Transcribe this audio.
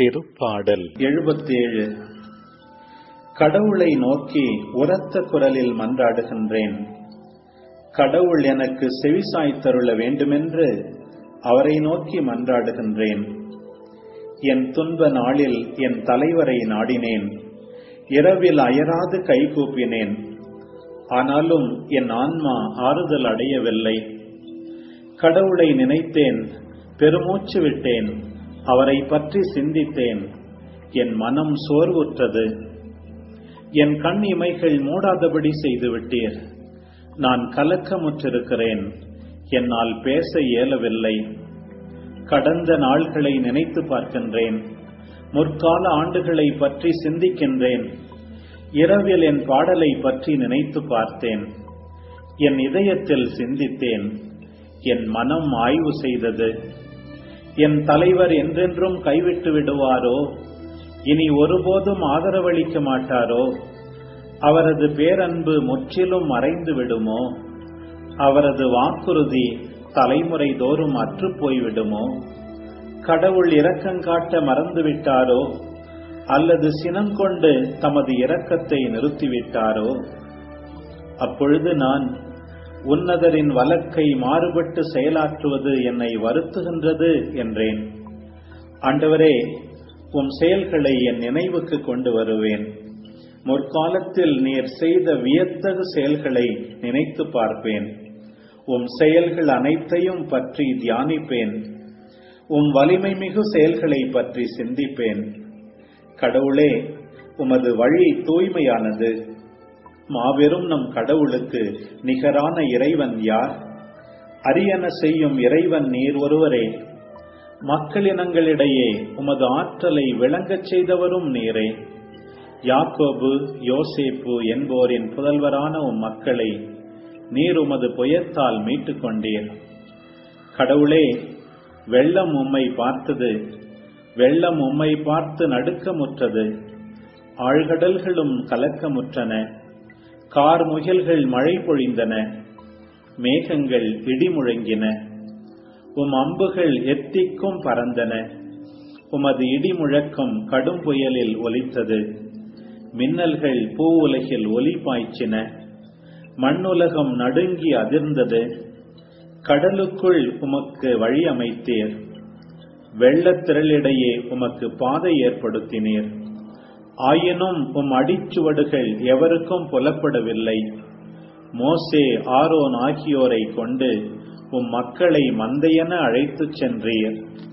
திருப்பாடல் எழுபத்தேழு கடவுளை நோக்கி உரத்த குரலில் மன்றாடுகின்றேன் கடவுள் எனக்கு செவிசாய்த்தருள வேண்டுமென்று அவரை நோக்கி மன்றாடுகின்றேன் என் துன்ப நாளில் என் தலைவரை நாடினேன் இரவில் அயராது கைகூப்பினேன் ஆனாலும் என் ஆன்மா ஆறுதல் அடையவில்லை கடவுளை நினைத்தேன் பெருமூச்சு விட்டேன் அவரை பற்றி சிந்தித்தேன் என் மனம் சோர்வுற்றது என் கண் இமைகள் மூடாதபடி செய்துவிட்டீர் நான் கலக்கமுற்றிருக்கிறேன் என்னால் பேச இயலவில்லை கடந்த நாள்களை நினைத்து பார்க்கின்றேன் முற்கால ஆண்டுகளை பற்றி சிந்திக்கின்றேன் இரவில் என் பாடலை பற்றி நினைத்து பார்த்தேன் என் இதயத்தில் சிந்தித்தேன் என் மனம் ஆய்வு செய்தது என் தலைவர் என்றென்றும் கைவிட்டு விடுவாரோ இனி ஒருபோதும் ஆதரவளிக்க மாட்டாரோ அவரது பேரன்பு முற்றிலும் மறைந்து விடுமோ அவரது வாக்குறுதி தலைமுறை தோறும் அற்று போய்விடுமோ கடவுள் இரக்கங்காட்ட மறந்துவிட்டாரோ அல்லது சினம் கொண்டு தமது இரக்கத்தை நிறுத்திவிட்டாரோ அப்பொழுது நான் உன்னதரின் வழக்கை மாறுபட்டு செயலாற்றுவது என்னை வருத்துகின்றது என்றேன் ஆண்டவரே உம் செயல்களை என் நினைவுக்கு கொண்டு வருவேன் முற்காலத்தில் நீர் செய்த வியத்தகு செயல்களை நினைத்து பார்ப்பேன் உம் செயல்கள் அனைத்தையும் பற்றி தியானிப்பேன் உம் வலிமை மிகு செயல்களை பற்றி சிந்திப்பேன் கடவுளே உமது வழி தூய்மையானது மாபெரும் நம் கடவுளுக்கு நிகரான இறைவன் யார் அரியன செய்யும் இறைவன் நீர் ஒருவரே மக்களினங்களிடையே உமது ஆற்றலை விளங்கச் செய்தவரும் நீரே யாக்கோபு யோசேப்பு என்போரின் புதல்வரான உம் மக்களை நீர் உமது புயத்தால் மீட்டுக் கொண்டீர் கடவுளே வெள்ளம் உம்மை பார்த்தது வெள்ளம் உம்மை பார்த்து நடுக்கமுற்றது ஆழ்கடல்களும் கலக்கமுற்றன கார் முகில்கள் மழை பொழிந்தன மேகங்கள் இடி முழங்கின உம் அம்புகள் எத்திக்கும் பறந்தன உமது இடி முழக்கம் கடும் புயலில் ஒலித்தது மின்னல்கள் பூ உலகில் ஒலி பாய்ச்சின மண்ணுலகம் நடுங்கி அதிர்ந்தது கடலுக்குள் உமக்கு வழி அமைத்தீர் வெள்ளத்திரளிடையே உமக்கு பாதை ஏற்படுத்தினீர் ஆயினும் உம் அடிச்சுவடுகள் எவருக்கும் புலப்படவில்லை மோசே ஆரோன் ஆகியோரை கொண்டு உம் மக்களை மந்தையென அழைத்துச் சென்றீர்